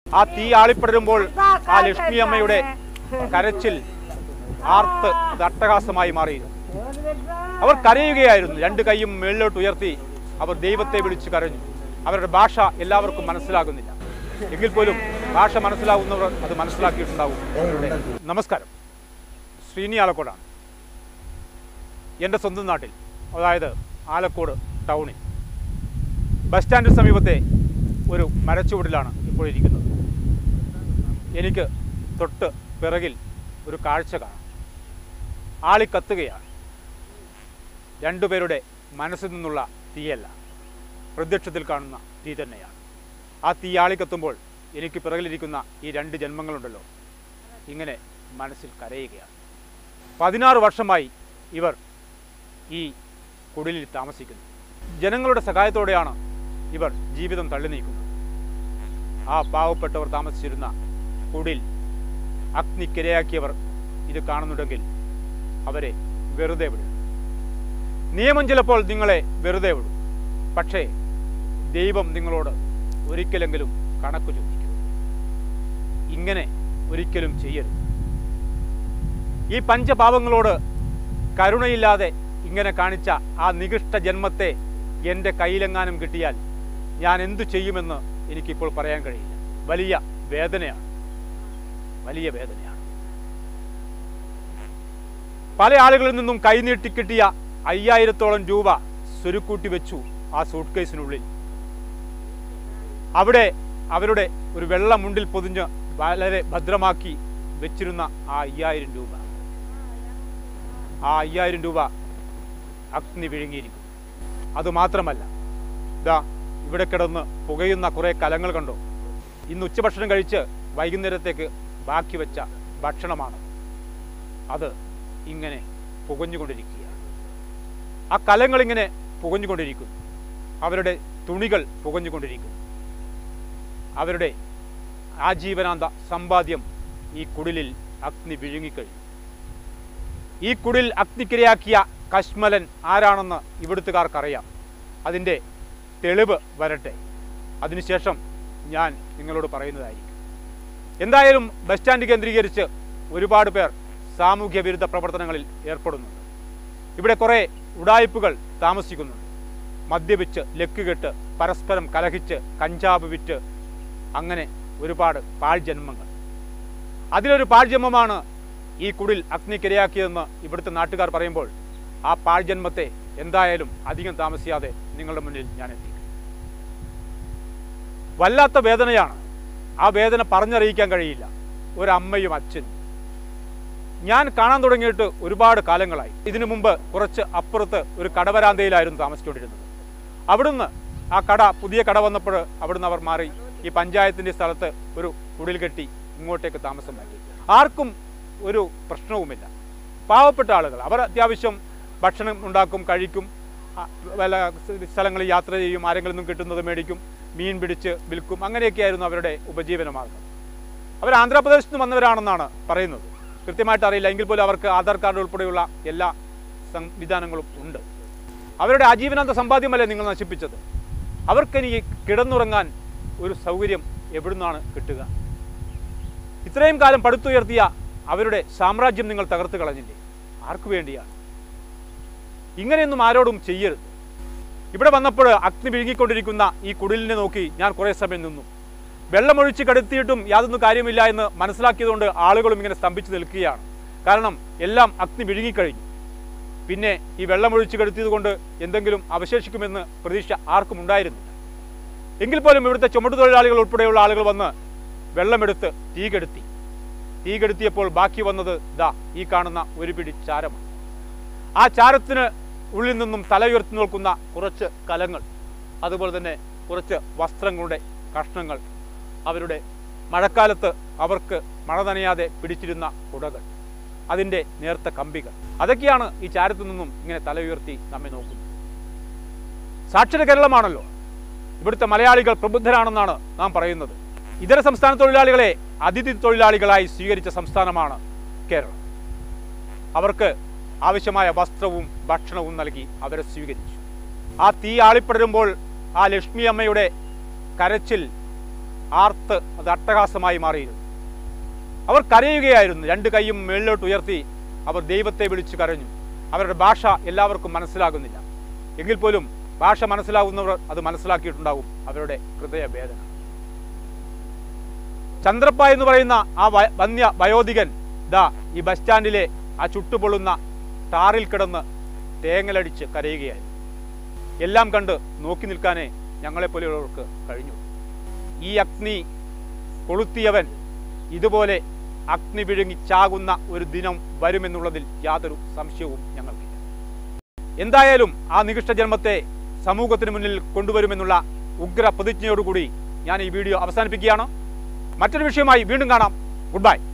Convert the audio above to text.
ആ തീ ആളിപ്പടരുമ്പോൾ ആ ലക്ഷ്മി അമ്മയുടെ കരച്ചിൽ ആർത്ത് അത് അട്ടഹാസമായി മാറിയിരുന്നു അവർ കരയുകയായിരുന്നു രണ്ട് കൈയും മേളിലോട്ട് ഉയർത്തി അവർ ദൈവത്തെ വിളിച്ച് കരഞ്ഞു അവരുടെ ഭാഷ എല്ലാവർക്കും മനസ്സിലാകുന്നില്ല എങ്കിൽ പോലും ഭാഷ മനസ്സിലാകുന്നവർ അത് മനസ്സിലാക്കിയിട്ടുണ്ടാവും അവരുടെ. നമസ്കാരം ശ്രീനി ആലക്കോടാണ് എൻ്റെ സ്വന്തം നാട്ടിൽ അതായത് ആലക്കോട് ടൗണിൽ ബസ് സ്റ്റാൻഡിന് സമീപത്തെ ഒരു മരച്ചുവടിലാണ് ഇപ്പോൾ ഇരിക്കുന്നത് എനിക്ക് തൊട്ട് പിറകിൽ ഒരു കാഴ്ച കാണാം ആളിക്കത്തുകയാണ് രണ്ടുപേരുടെ മനസ്സിൽ നിന്നുള്ള തീയല്ല പ്രത്യക്ഷത്തിൽ കാണുന്ന തീ തന്നെയാണ് ആ തീ ആളിക്കത്തുമ്പോൾ എനിക്ക് പിറകിലിരിക്കുന്ന ഈ രണ്ട് ജന്മങ്ങളുണ്ടല്ലോ ഇങ്ങനെ മനസ്സിൽ കരയുകയാണ് പതിനാറ് വർഷമായി ഇവർ ഈ കുടിലിൽ താമസിക്കുന്നു ജനങ്ങളുടെ സഹായത്തോടെയാണ് ഇവർ ജീവിതം തള്ളി നീക്കുന്നത് ആ പാവപ്പെട്ടവർ താമസിച്ചിരുന്ന കുടിൽ അഗ്നിക്കിരയാക്കിയവർ ഇത് കാണുന്നുണ്ടെങ്കിൽ അവരെ വെറുതെ വിടും നിയമം ചിലപ്പോൾ നിങ്ങളെ വെറുതെ വിടും പക്ഷേ ദൈവം നിങ്ങളോട് ഒരിക്കലെങ്കിലും കണക്ക് ചോദിക്കും ഇങ്ങനെ ഒരിക്കലും ചെയ്യരുത് ഈ പഞ്ചപാപങ്ങളോട് കരുണയില്ലാതെ ഇങ്ങനെ കാണിച്ച ആ നികൃഷ്ട ജന്മത്തെ എൻ്റെ കയ്യിലെങ്ങാനും കിട്ടിയാൽ ഞാൻ എന്തു ചെയ്യുമെന്ന് എനിക്കിപ്പോൾ പറയാൻ കഴിയില്ല വലിയ വേദനയാണ് വലിയ വേദനയാണ് പല ആളുകളിൽ നിന്നും കൈനീട്ടി കിട്ടിയ അയ്യായിരത്തോളം രൂപ സ്വരുക്കൂട്ടി വെച്ചു ആ സൂട്ട് കേസിനുള്ളിൽ അവിടെ അവരുടെ ഒരു വെള്ള മുണ്ടിൽ പൊതിഞ്ഞ് വളരെ ഭദ്രമാക്കി വെച്ചിരുന്ന ആ അയ്യായിരം രൂപ ആ അയ്യായിരം രൂപ അഗ്നി വിഴുങ്ങിയിരിക്കും അതുമാത്രമല്ല ഇതാ ഇവിടെ കിടന്ന് പുകയുന്ന കുറേ കലങ്ങൾ കണ്ടോ ഇന്ന് ഉച്ചഭക്ഷണം കഴിച്ച് വൈകുന്നേരത്തേക്ക് ബാക്കി വെച്ച ഭക്ഷണമാണ് അത് ഇങ്ങനെ പുകഞ്ഞുകൊണ്ടിരിക്കുക ആ കലങ്ങൾ ഇങ്ങനെ പുകഞ്ഞുകൊണ്ടിരിക്കുന്നു അവരുടെ തുണികൾ പുകഞ്ഞുകൊണ്ടിരിക്കുന്നു അവരുടെ ആജീവനാന്ത സമ്പാദ്യം ഈ കുടിലിൽ അഗ്നി വിഴുങ്ങിക്കഴിഞ്ഞു ഈ കുടിൽ അഗ്നിക്കിരയാക്കിയ കശ്മലൻ ആരാണെന്ന് ഇവിടുത്തുകാർക്കറിയാം അതിൻ്റെ തെളിവ് വരട്ടെ അതിനുശേഷം ഞാൻ നിങ്ങളോട് പറയുന്നതായിരിക്കും എന്തായാലും ബസ് സ്റ്റാൻഡ് കേന്ദ്രീകരിച്ച് ഒരുപാട് പേർ സാമൂഹ്യ വിരുദ്ധ പ്രവർത്തനങ്ങളിൽ ഏർപ്പെടുന്നുണ്ട് ഇവിടെ കുറേ ഉടായ്പകൾ താമസിക്കുന്നുണ്ട് മദ്യപിച്ച് ലക്കുകെട്ട് പരസ്പരം കലഹിച്ച് കഞ്ചാവ് വിറ്റ് അങ്ങനെ ഒരുപാട് പാഴ്ജന്മങ്ങൾ അതിലൊരു പാഴ്ജന്മമാണ് ഈ കുടിൽ അഗ്നിക്കിരയാക്കിയതെന്ന് ഇവിടുത്തെ നാട്ടുകാർ പറയുമ്പോൾ ആ പാഴ്ജന്മത്തെ എന്തായാലും അധികം താമസിയാതെ നിങ്ങളുടെ മുന്നിൽ ഞാൻ എത്തി വല്ലാത്ത വേദനയാണ് ആ വേദന പറഞ്ഞറിയിക്കാൻ കഴിയില്ല ഒരമ്മയും അച്ഛനും ഞാൻ കാണാൻ തുടങ്ങിയിട്ട് ഒരുപാട് കാലങ്ങളായി ഇതിനു മുമ്പ് കുറച്ച് അപ്പുറത്ത് ഒരു കടവരാന്തയിലായിരുന്നു താമസിച്ചുകൊണ്ടിരുന്നത് അവിടുന്ന് ആ കട പുതിയ കട വന്നപ്പോൾ അവിടുന്ന് അവർ മാറി ഈ പഞ്ചായത്തിൻ്റെ സ്ഥലത്ത് ഒരു കുടിൽ കെട്ടി ഇങ്ങോട്ടേക്ക് താമസം മാറ്റി ആർക്കും ഒരു പ്രശ്നവുമില്ല പാവപ്പെട്ട ആളുകൾ അവർ അത്യാവശ്യം ഭക്ഷണം ഉണ്ടാക്കും കഴിക്കും ആ, വല്ല സ്ഥലങ്ങളിൽ യാത്ര ചെയ്യും ആരെങ്കിലും നിന്നും കിട്ടുന്നത് മേടിക്കും മീൻ പിടിച്ച് വിൽക്കും അങ്ങനെയൊക്കെയായിരുന്നു അവരുടെ ഉപജീവന മാർഗം അവർ ആന്ധ്രാപ്രദേശത്ത് നിന്ന് വന്നവരാണെന്നാണ് പറയുന്നത് കൃത്യമായിട്ട് അറിയില്ല എങ്കിൽ പോലും അവർക്ക് ആധാർ കാർഡ് ഉൾപ്പെടെയുള്ള എല്ലാ സംവിധാനങ്ങളും ഉണ്ട് അവരുടെ ആജീവനാന്ത സമ്പാദ്യമല്ലേ നിങ്ങൾ നശിപ്പിച്ചത് അവർക്കിനി കിടന്നുറങ്ങാൻ ഒരു സൗകര്യം എവിടുന്നാണ് കിട്ടുക ഇത്രയും കാലം പടുത്തുയർത്തിയ അവരുടെ സാമ്രാജ്യം നിങ്ങൾ തകർത്ത് കളഞ്ഞില്ലേ ആർക്കു വേണ്ടിയാണ് ഇങ്ങനെയൊന്നും ആരോടും ചെയ്യരുത് ഇവിടെ വന്നപ്പോൾ അഗ്നി വിഴുങ്ങിക്കൊണ്ടിരിക്കുന്ന ഈ കുടിലിനെ നോക്കി ഞാൻ കുറേ സമയം നിന്നു വെള്ളമൊഴിച്ച് കടത്തിയിട്ടും യാതൊന്നും കാര്യമില്ല എന്ന് മനസ്സിലാക്കിയതുകൊണ്ട് ആളുകളും ഇങ്ങനെ സ്തംഭിച്ചു നിൽക്കുകയാണ് കാരണം എല്ലാം അഗ്നി വിഴുങ്ങിക്കഴിഞ്ഞു പിന്നെ ഈ വെള്ളമൊഴിച്ച് കെടുത്തിയത് കൊണ്ട് എന്തെങ്കിലും അവശേഷിക്കുമെന്ന് പ്രതീക്ഷ ആർക്കും ഉണ്ടായിരുന്നില്ല എങ്കിൽ പോലും ഇവിടുത്തെ ചുമട്ടുതൊഴിലാളികൾ ഉൾപ്പെടെയുള്ള ആളുകൾ വന്ന് വെള്ളമെടുത്ത് തീ കെടുത്തി തീ കെടുത്തിയപ്പോൾ ബാക്കി വന്നത് ദാ ഈ കാണുന്ന ഒരു പിടി ചാരമാണ് ആ ചാരത്തിന് ഉള്ളിൽ നിന്നും തലയുയർത്തി നിൽക്കുന്ന കുറച്ച് കലങ്ങൾ അതുപോലെ തന്നെ കുറച്ച് വസ്ത്രങ്ങളുടെ കഷ്ണങ്ങൾ അവരുടെ മഴക്കാലത്ത് അവർക്ക് മഴ നനയാതെ പിടിച്ചിരുന്ന കുടകൾ അതിൻ്റെ നേർത്ത കമ്പികൾ അതൊക്കെയാണ് ഈ ചാരത്തു നിന്നും ഇങ്ങനെ തല ഉയർത്തി നമ്മെ നോക്കുന്നത് സാക്ഷര കേരളമാണല്ലോ ഇവിടുത്തെ മലയാളികൾ പ്രബുദ്ധരാണെന്നാണ് നാം പറയുന്നത് ഇതര സംസ്ഥാന തൊഴിലാളികളെ അതിഥി തൊഴിലാളികളായി സ്വീകരിച്ച സംസ്ഥാനമാണ് കേരളം അവർക്ക് ആവശ്യമായ വസ്ത്രവും ഭക്ഷണവും നൽകി അവരെ സ്വീകരിച്ചു ആ തീ ആളിപ്പടരുമ്പോൾ ആ ലക്ഷ്മി അമ്മയുടെ കരച്ചിൽ ആർത്ത് അത് അട്ടഹാസമായി മാറിയിരുന്നു അവർ കരയുകയായിരുന്നു രണ്ട് കൈയും മേളിലോട്ട് ഉയർത്തി അവർ ദൈവത്തെ വിളിച്ചു കരഞ്ഞു അവരുടെ ഭാഷ എല്ലാവർക്കും മനസ്സിലാകുന്നില്ല എങ്കിൽ പോലും ഭാഷ മനസ്സിലാകുന്നവർ അത് മനസ്സിലാക്കിയിട്ടുണ്ടാകും അവരുടെ ഹൃദയവേദന ചന്ദ്രപ്പ എന്ന് പറയുന്ന ആ വ- വന്യ വയോധികൻ ദാ ഈ ബസ് സ്റ്റാൻഡിലെ ആ ചുട്ടുപൊള്ളുന്ന ടാറിൽ കിടന്ന് തേങ്ങലടിച്ച് കരയുകയായിരുന്നു എല്ലാം കണ്ട് നോക്കി നിൽക്കാനേ ഞങ്ങളെപ്പോലെയുള്ളവർക്ക് കഴിഞ്ഞു ഈ അഗ്നി കൊളുത്തിയവൻ ഇതുപോലെ അഗ്നി വിഴുങ്ങി ചാകുന്ന ഒരു ദിനം വരുമെന്നുള്ളതിൽ യാതൊരു സംശയവും ഞങ്ങൾക്കില്ല എന്തായാലും ആ നികൃഷ്ട ജന്മത്തെ സമൂഹത്തിന് മുന്നിൽ കൊണ്ടുവരുമെന്നുള്ള ഉഗ്ര പ്രതിജ്ഞയോടുകൂടി ഞാൻ ഈ വീഡിയോ അവസാനിപ്പിക്കുകയാണ് മറ്റൊരു വിഷയമായി വീണ്ടും കാണാം ഗുഡ് ബൈ